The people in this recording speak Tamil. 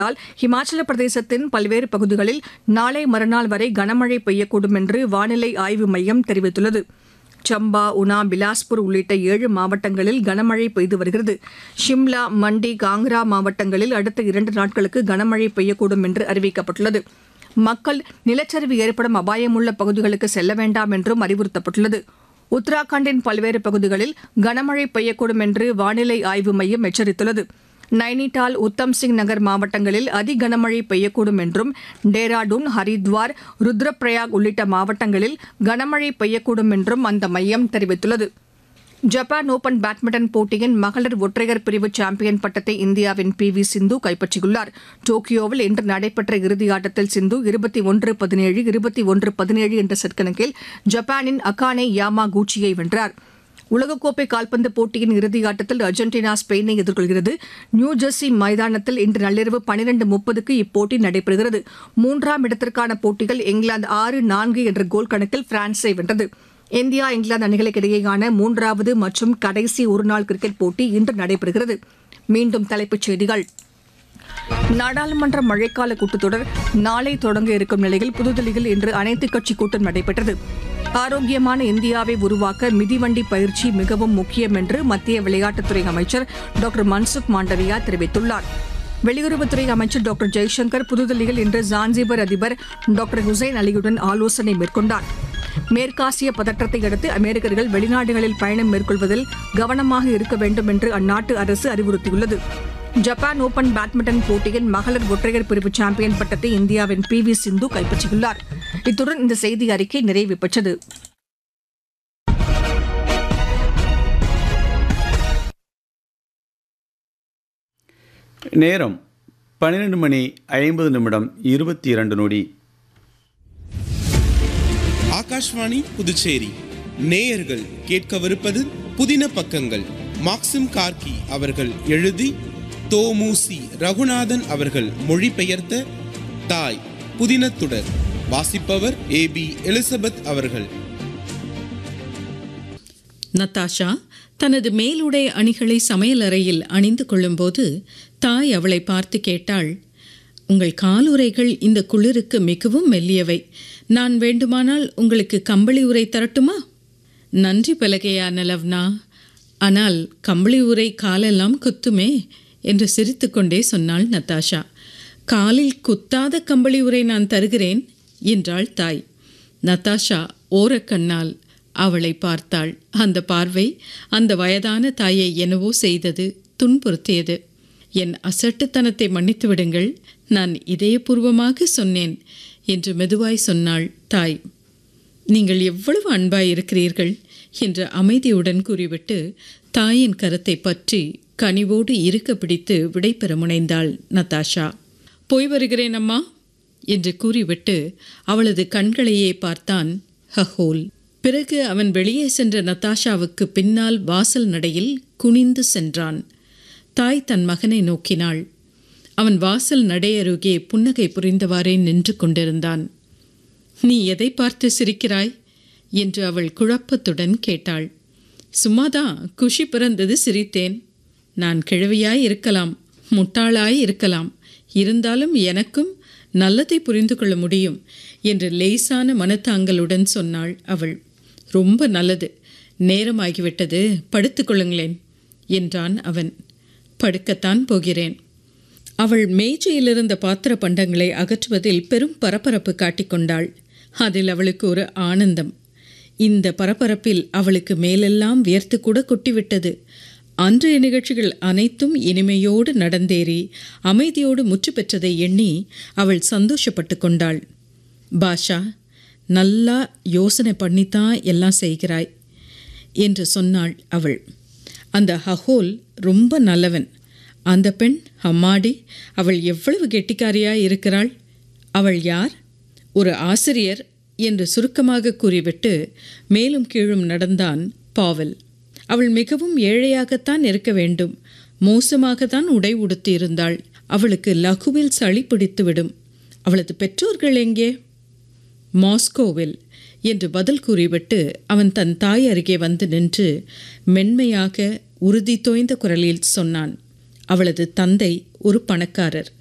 உள்ளதால் ஹிமாச்சல பிரதேசத்தின் பல்வேறு பகுதிகளில் நாளை மறுநாள் வரை கனமழை பெய்யக்கூடும் என்று வானிலை ஆய்வு மையம் தெரிவித்துள்ளது சம்பா உனா பிலாஸ்பூர் உள்ளிட்ட ஏழு மாவட்டங்களில் கனமழை பெய்து வருகிறது ஷிம்லா மண்டி காங்க்ரா மாவட்டங்களில் அடுத்த இரண்டு நாட்களுக்கு கனமழை பெய்யக்கூடும் என்று அறிவிக்கப்பட்டுள்ளது மக்கள் நிலச்சரிவு ஏற்படும் அபாயமுள்ள பகுதிகளுக்கு செல்ல வேண்டாம் என்றும் அறிவுறுத்தப்பட்டுள்ளது உத்தராகண்டின் பல்வேறு பகுதிகளில் கனமழை பெய்யக்கூடும் என்று வானிலை ஆய்வு மையம் எச்சரித்துள்ளது நைனிடால் உத்தம் சிங் நகர் மாவட்டங்களில் அதி கனமழை பெய்யக்கூடும் என்றும் டேராடூன் ஹரித்வார் ருத்ரப்பிரயாக் உள்ளிட்ட மாவட்டங்களில் கனமழை பெய்யக்கூடும் என்றும் அந்த மையம் தெரிவித்துள்ளது ஜப்பான் ஓபன் பேட்மிண்டன் போட்டியின் மகளிர் ஒற்றையர் பிரிவு சாம்பியன் பட்டத்தை இந்தியாவின் பி வி சிந்து கைப்பற்றியுள்ளார் டோக்கியோவில் இன்று நடைபெற்ற இறுதியாட்டத்தில் சிந்து இருபத்தி ஒன்று பதினேழு இருபத்தி ஒன்று பதினேழு என்ற செட் கணக்கில் ஜப்பானின் அகானே யாமா கூச்சியை வென்றார் உலகக்கோப்பை கால்பந்து போட்டியின் இறுதியாட்டத்தில் அர்ஜென்டினா ஸ்பெயினை எதிர்கொள்கிறது நியூ ஜெர்சி மைதானத்தில் இன்று நள்ளிரவு பனிரெண்டு முப்பதுக்கு இப்போட்டி நடைபெறுகிறது மூன்றாம் இடத்திற்கான போட்டிகள் இங்கிலாந்து ஆறு நான்கு என்ற கோல் கணக்கில் பிரான்ஸை வென்றது இந்தியா இங்கிலாந்து அணிகளுக்கு இடையேயான மூன்றாவது மற்றும் கடைசி ஒருநாள் கிரிக்கெட் போட்டி இன்று நடைபெறுகிறது மீண்டும் தலைப்புச் செய்திகள் நாடாளுமன்ற மழைக்கால கூட்டத்தொடர் நாளை தொடங்க இருக்கும் நிலையில் புதுதில்லியில் இன்று அனைத்துக் கட்சி கூட்டம் நடைபெற்றது ஆரோக்கியமான இந்தியாவை உருவாக்க மிதிவண்டி பயிற்சி மிகவும் முக்கியம் என்று மத்திய விளையாட்டுத்துறை அமைச்சர் டாக்டர் மன்சுக் மாண்டவியா தெரிவித்துள்ளார் வெளியுறவுத்துறை அமைச்சர் டாக்டர் ஜெய்சங்கர் புதுதில்லியில் இன்று ஜான்சிபர் அதிபர் டாக்டர் ஹுசைன் அலியுடன் ஆலோசனை மேற்கொண்டார் மேற்காசிய பதற்றத்தை அடுத்து அமெரிக்கர்கள் வெளிநாடுகளில் பயணம் மேற்கொள்வதில் கவனமாக இருக்க வேண்டும் என்று அந்நாட்டு அரசு அறிவுறுத்தியுள்ளது ஜப்பான் ஓபன் பேட்மிண்டன் போட்டியின் மகளிர் ஒற்றையர் பிரிவு சாம்பியன் பட்டத்தை இந்தியாவின் பி வி சிந்து கைப்பற்றியுள்ளார் இத்துடன் இந்த செய்தி அறிக்கை நிறைவு பெற்றது நேரம் பன்னிரெண்டு மணி ஐம்பது நிமிடம் இருபத்தி இரண்டு நொடி ஆகாஷ்வாணி புதுச்சேரி நேயர்கள் கேட்கவிருப்பது புதின பக்கங்கள் மாக்சிம் கார்கி அவர்கள் எழுதி தோமுசி ரகுநாதன் அவர்கள் மொழிபெயர்த்த தாய் புதினத்துடர் வாசிப்பவர் ஏ பி எலிசபெத் அவர்கள் நத்தாஷா தனது மேலுடை அணிகளை சமையலறையில் அணிந்து கொள்ளும்போது தாய் அவளை பார்த்து கேட்டாள் உங்கள் காலுறைகள் இந்த குளிருக்கு மிகவும் மெல்லியவை நான் வேண்டுமானால் உங்களுக்கு கம்பளி உரை தரட்டுமா நன்றி பலகையா நலவ்னா ஆனால் கம்பளி உரை காலெல்லாம் குத்துமே என்று சிரித்துக்கொண்டே சொன்னாள் நத்தாஷா காலில் குத்தாத கம்பளி உரை நான் தருகிறேன் என்றாள் தாய் நத்தாஷா ஓரக்கண்ணால் அவளை பார்த்தாள் அந்த பார்வை அந்த வயதான தாயை என்னவோ செய்தது துன்புறுத்தியது என் அசட்டுத்தனத்தை மன்னித்து விடுங்கள் நான் இதயபூர்வமாக சொன்னேன் என்று மெதுவாய் சொன்னாள் தாய் நீங்கள் எவ்வளவு அன்பாய் இருக்கிறீர்கள் என்று அமைதியுடன் கூறிவிட்டு தாயின் கரத்தை பற்றி கனிவோடு இருக்க பிடித்து விடைபெற முனைந்தாள் நத்தாஷா போய் வருகிறேன் அம்மா என்று கூறிவிட்டு அவளது கண்களையே பார்த்தான் ஹஹோல் பிறகு அவன் வெளியே சென்ற நத்தாஷாவுக்கு பின்னால் வாசல் நடையில் குனிந்து சென்றான் தாய் தன் மகனை நோக்கினாள் அவன் வாசல் நடையருகே புன்னகை புரிந்தவாறே நின்று கொண்டிருந்தான் நீ எதை பார்த்து சிரிக்கிறாய் என்று அவள் குழப்பத்துடன் கேட்டாள் சும்மாதான் குஷி பிறந்தது சிரித்தேன் நான் கிழவியாய் இருக்கலாம் முட்டாளாய் இருக்கலாம் இருந்தாலும் எனக்கும் நல்லதை புரிந்து கொள்ள முடியும் என்று லேசான மனத்தாங்கலுடன் சொன்னாள் அவள் ரொம்ப நல்லது நேரமாகிவிட்டது படுத்துக்கொள்ளுங்களேன் என்றான் அவன் படுக்கத்தான் போகிறேன் அவள் மேஜையிலிருந்த பாத்திர பண்டங்களை அகற்றுவதில் பெரும் பரபரப்பு காட்டிக்கொண்டாள் அதில் அவளுக்கு ஒரு ஆனந்தம் இந்த பரபரப்பில் அவளுக்கு மேலெல்லாம் வியர்த்து கூட கொட்டிவிட்டது அன்றைய நிகழ்ச்சிகள் அனைத்தும் இனிமையோடு நடந்தேறி அமைதியோடு முற்று பெற்றதை எண்ணி அவள் சந்தோஷப்பட்டு கொண்டாள் பாஷா நல்லா யோசனை பண்ணித்தான் எல்லாம் செய்கிறாய் என்று சொன்னாள் அவள் அந்த ஹஹோல் ரொம்ப நல்லவன் அந்த பெண் அம்மாடி அவள் எவ்வளவு கெட்டிக்காரியாய் இருக்கிறாள் அவள் யார் ஒரு ஆசிரியர் என்று சுருக்கமாக கூறிவிட்டு மேலும் கீழும் நடந்தான் பாவல் அவள் மிகவும் ஏழையாகத்தான் இருக்க வேண்டும் மோசமாகத்தான் உடை உடுத்தியிருந்தாள் அவளுக்கு லகுவில் சளி பிடித்துவிடும் அவளது பெற்றோர்கள் எங்கே மாஸ்கோவில் என்று பதில் கூறிவிட்டு அவன் தன் தாய் அருகே வந்து நின்று மென்மையாக உறுதி தோய்ந்த குரலில் சொன்னான் அவளது தந்தை ஒரு பணக்காரர்